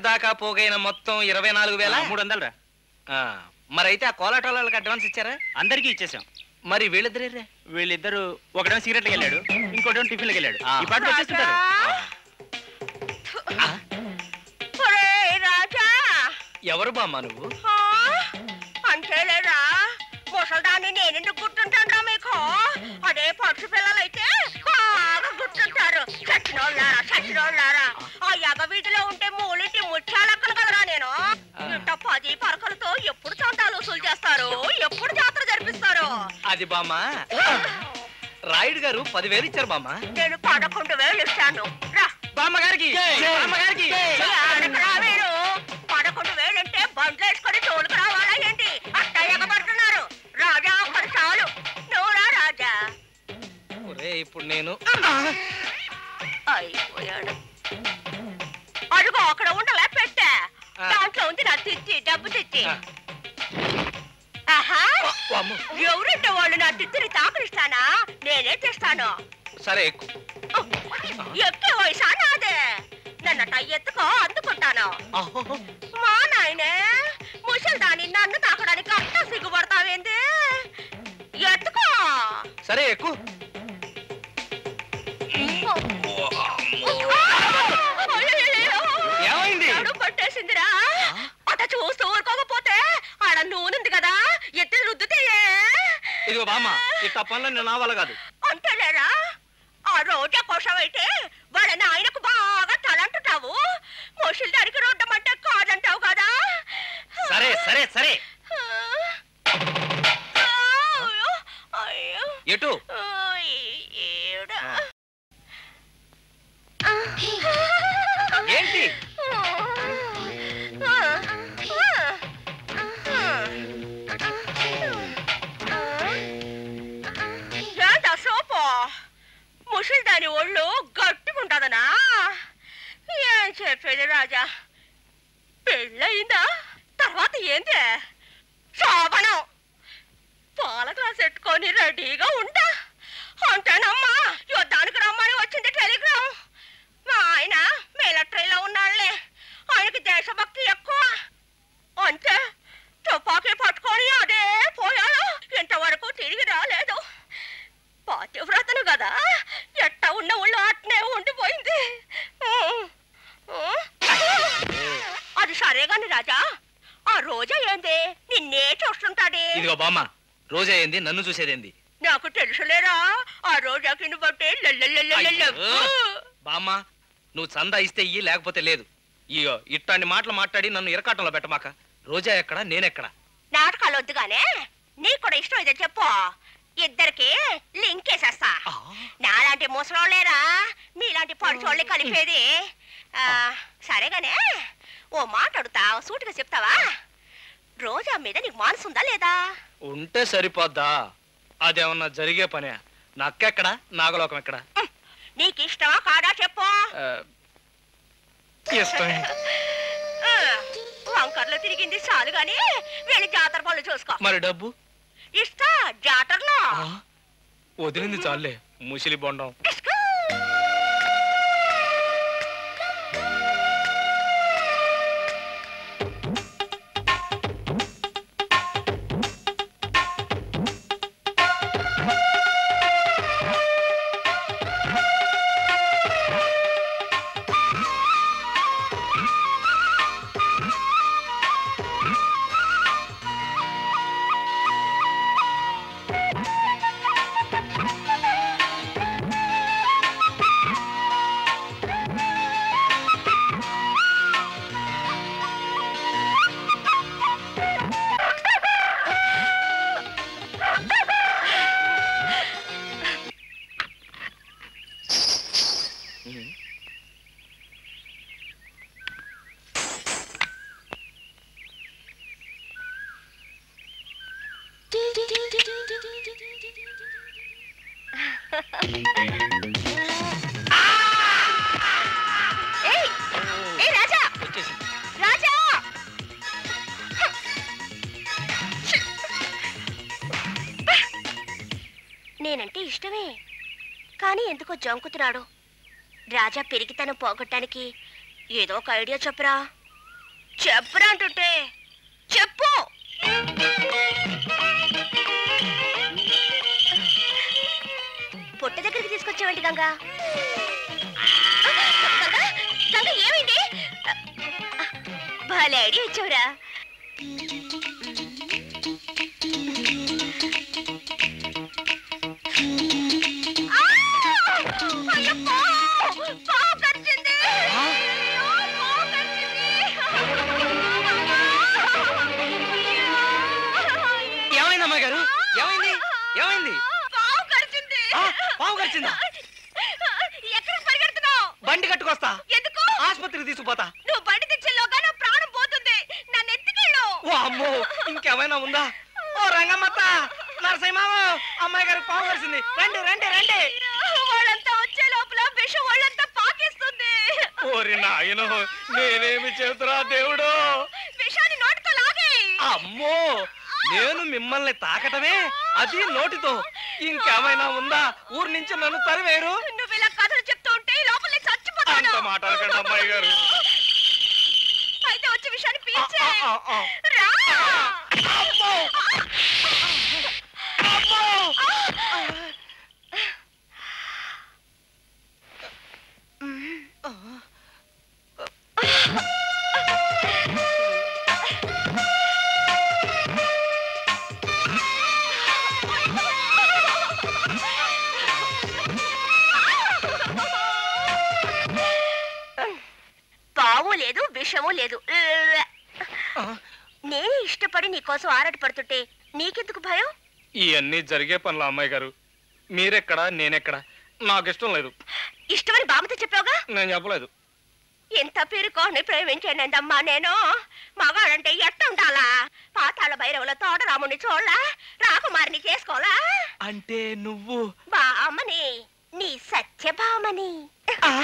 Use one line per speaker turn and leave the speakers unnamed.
దాకా పోగైన మొత్తం ఇరవై నాలుగు వేల
మూడు వందలు రా
ఆ, మరైతే ఆ కోలాటాల వాళ్ళకి అడ్వాన్స్ ఇచ్చారా
అందరికీ ఇచ్చేసాం
మరి వీళ్ళిద్దరే
వీళ్ళిద్దరు ఒకడేమో సిగరెట్కి వెళ్ళాడు ఇంకోటేమో టిఫిన్కి వెళ్ళాడు
ఆ.
ఈ పాటు వచ్చేస్తుంటారు
ఒరేయ్ రాజా
ఎవరు బామ్మ నువ్వు
ఆ, అంతేలేరా ముసల్దాన్ని నేనెందుకు గుర్తుంటాను మీకు అదే పక్షి పిల్లలైతే బాగా గుర్తుంటారు చచ్చినోళ్ళారా చచ్చినోళ్ళారా ఆ యగ వీధిలో ఉంటే మూలింటి ముత్యాలక్కను కదరా నేను ఇంత పది పరకలతో ఎప్పుడు చందాలు వసూలు చేస్తారు ఎప్పుడు జాతర జరిపిస్తారు
అది బామ్మ రాయుడు గారు పదివేలు ఇచ్చారు బామ్మ
నేను పదకొండు వేలు ఇస్తాను రా
బామ్మగారికి బామ్మగారికి
ఆడకు రా మీరు పదకొండు వేలంటే బండ్లు వేసుకొని తోలుకు రావాలా ఏంటి అట్ట ఎగబడుతున్నారు రాజా ఒక్కడు చాలు నువ్వురా రాజా
ఒరే ఇప్పుడు నేను
అయిపోయాడు అడుగు అక్కడ ఉండలే పెట్టా
ఆ.
దాంట్లో ఉంది నా తిత్తి డబ్బు తిత్తి
ఆ.
ఆహా
వామ్మో.
ఎవరింటే వాళ్ళు నా తిత్తిని తాకరిస్తానా నేనే తెస్తాను
సరే ఎక్కు
ఎక్కే వయసా నాదే నన్నట ఎత్తుకో అందుకుంటాను
ఆహో.
మా నాయనే ముసల్దాని నన్ను తాకడానికి అంత సిగ్గుపడతావేంది ఎత్తుకో
సరే ఎక్కు ఏమైంది?
నడుము పట్టేసిందిరా అట చూస్తూ ఊరుకోకపోతే ఆడ నూనెంది కదా ఎత్తి రుద్దుతే
ఇదిగో బామ్మ ఇట్ట పనులు నా వల్ల కాదు
అంతేలేరా ఆ రోజా కోసం అయితే వాళ్ళ నాయనకు బాగా తలంటున్నావు ముసలిదానికి రుద్దమంటే కాదంటావు కదా
సరే సరే సరే
అయ్యో, అయ్యో
ఎటు
ఏడా.
ఏంటి
ఏంటా సోపు ముసలిదాని ఒళ్ళు గట్టిగుంటదనా ఏం చెప్పేది రాజా పెళ్ళయిందా తర్వాత ఏంది శోభనం పాల గ్లాస్ ఎట్టుకొని రెడీగా ఉంటా అంతేనమ్మా యుద్ధానికి రమ్మని వచ్చింది టెలిగ్రామ్ మా ఆయన మిలిటరీలో ఉన్నాడులే ఆయనకి దేశభక్తి ఎక్కువ అంతే తుపాకీ పట్టుకొని అదే పోయాడు ఇంతవరకు తిరిగి రాలేదు పాతివ్రతను కదా ఎట్ట ఉన్న ఊళ్ళో అట్నే ఉండిపోయింది ఉమ్. ఉమ్. అది సరే గాని రాజా ఆ రోజా ఏంది నిన్నే చూస్తుంటాడే
ఇదిగో బామ్మ రోజా ఏంది నన్ను చూసేదేంది
నాకు తెలుసులేరా ఆ రోజాకి బట్టి లల్లల్లల్లల్ల.
అయ్యో. బామ్మ నువ్వు చందా ఇస్తే ఇయ్యి లేకపోతే లేదు ఇగో ఇట్లాంటి మాటలు మాట్లాడి నన్ను ఇరకాటంలో పెట్టమాక రోజా ఎక్కడ నేనెక్కడ
నాటకాలు వద్దుగానే నీకు కూడా ఇష్టం ఇదే చెప్పు ఇద్దరికి లింక్ వేసేస్తా
ఆ.
నాలాంటి ముసలోళ్ళేరా మీలాంటి పడుచోళ్ళని కలిపేది ఆ, సరేగానే ఓ మాట అడుగుతా సూటిగా చెప్తావా రోజా మీద నీకు మనసుందా లేదా
ఉంటే సరిపోద్దా అదేమన్నా జరిగే పనే నక్కెక్కడ నాగలోకం ఎక్కడ
ఉమ్, నీకు ఇష్టమా కాదా చెప్పు
ఆ, ఇష్టమే
ఆ, వంకర్లో తిరిగింది చాలు గాని వెళ్ళి జాతర పనులు చూసుకో
మరి డబ్బు
ఇస్తా జాతరలో
ఆ, వదిలింది చాలే ముసిలి బొండం
ఇస్కూ. ఏయ్ ఏయ్ రాజా
వచ్చేసింది
రాజా నేనంటే ఇష్టమే కానీ ఎందుకో జంకుతున్నాడు రాజా పెరిగితనం పోగొట్టడానికి ఏదో ఒక ఐడియా చెప్పురా చెప్పురా అంటుంటే చెప్పు పొట్ట దగ్గరికి తీసుకొచ్చావంటి గంగా గంగా గంగా ఏమైంది భలే ఐడియా ఇచ్చావురా ఆ! అయ్యప్పో! పావు కరిచింది! అయ్యో, పావు కరిచింది! అయ్యో!
ఏమైంది అమ్మాయి గారు ఏమైంది ఏమైంది
పావు కరిచింది!
ఆ, పావు కరిచిందా?
ఎక్కడికి పరిగెడుతున్నావు
బండి కట్టుకొస్తా
ఎందుకు
ఆసుపత్రికి తీసుకుపోతా
నువ్వు బండి తెచ్చేలోగా నా ప్రాణం పోతుంది నన్ను ఎత్తుకెళ్ళు
ఓ అమ్మో ఇంకేమైనా ఉందా ఓ రంగమ్మత్త నరసింహమామ అమ్మాయి గారు పావు కలిసింది రండి రండి రండి
వాళ్ళంతా వచ్చే లోపల విషం వాళ్ళంతా పాకిస్తుంది
ఓరి నాయనో నేనేమి చేతురా దేవుడు
విషాన్ని నోటితో లాగే
అమ్మో నేను మిమ్మల్ని తాకటమే అది నోటితో ఇంకేమైనా ఉందా ఊరి నుంచి నన్ను తరివేరు
నువ్వు ఇలా కథలు చెప్తూ ఉంటే ఈ లోపల నేను చచ్చిపోతాను
అంత మాట్లాడకండి అమ్మాయి గారు
అయితే వచ్చే విషయాన్ని
ఆ,
పీల్చే
ఆ, ఆ, ఆ.
రా
అమ్మో! అమ్మో!
పాము లేదు విషము లేదు
ఆ,
నేనే ఇష్టపడి నీకోసం ఆరాట పడుతుంటే నీకెందుకు భయం
ఇవన్నీ జరిగే పనులు అమ్మాయి గారు మీరెక్కడ నేనెక్కడ నాకు ఇష్టం లేదు
ఇష్టమని బామ్మతో చెప్పావుగా
నేను చెప్పలేదు
ఎంత పేరుకోని ప్రేమించానందమ్మా నేను మగాడంటే ఎట్ట ఉండాలా పాతాళ భైరవుల తోట రాముని చూడలా రాకుమారిని చేసుకోవాలా
అంటే నువ్వు
బామ్మని నీ సత్యభామని
ఆ